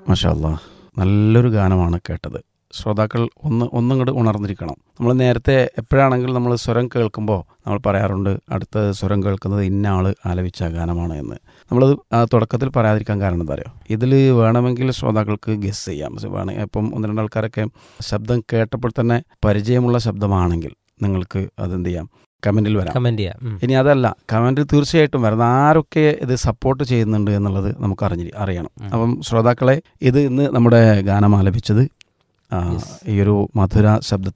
മഷാല്ല നല്ലൊരു ഗാനമാണ് കേട്ടത് ശ്രോതാക്കൾ ഒന്ന് ഒന്നും കൂടെ ഉണർന്നിരിക്കണം നമ്മൾ നേരത്തെ എപ്പോഴാണെങ്കിലും നമ്മൾ സ്വരം കേൾക്കുമ്പോൾ നമ്മൾ പറയാറുണ്ട് അടുത്ത സ്വരം കേൾക്കുന്നത് ഇന്ന ആൾ ആലപിച്ച ഗാനമാണ് എന്ന് നമ്മളത് ആ തുടക്കത്തിൽ പറയാതിരിക്കാൻ കാരണം എന്താ അറിയോ ഇതിൽ വേണമെങ്കിൽ ശ്രോതാക്കൾക്ക് ഗസ് ചെയ്യാം വേണേ ഇപ്പം ഒന്ന് രണ്ട് ആൾക്കാരൊക്കെ ശബ്ദം കേട്ടപ്പോൾ തന്നെ പരിചയമുള്ള ശബ്ദമാണെങ്കിൽ നിങ്ങൾക്ക് അതെന്ത് ചെയ്യാം കമൻറ്റിൽ വരാം കമന്റ് ചെയ്യാം ഉം. ഇനി അതല്ല കമൻറ്റ് തീർച്ചയായിട്ടും വരുന്ന ആരൊക്കെ ഇത് സപ്പോർട്ട് ചെയ്യുന്നുണ്ട് എന്നുള്ളത് നമുക്ക് അറിഞ്ഞി അറിയണം ഉം. അപ്പം ശ്രോതാക്കളെ ഇത് ഇന്ന് നമ്മുടെ ഗാനം ആലപിച്ചത് ആ, Yes. ഈ ഒരു മധുര ശബ്ദ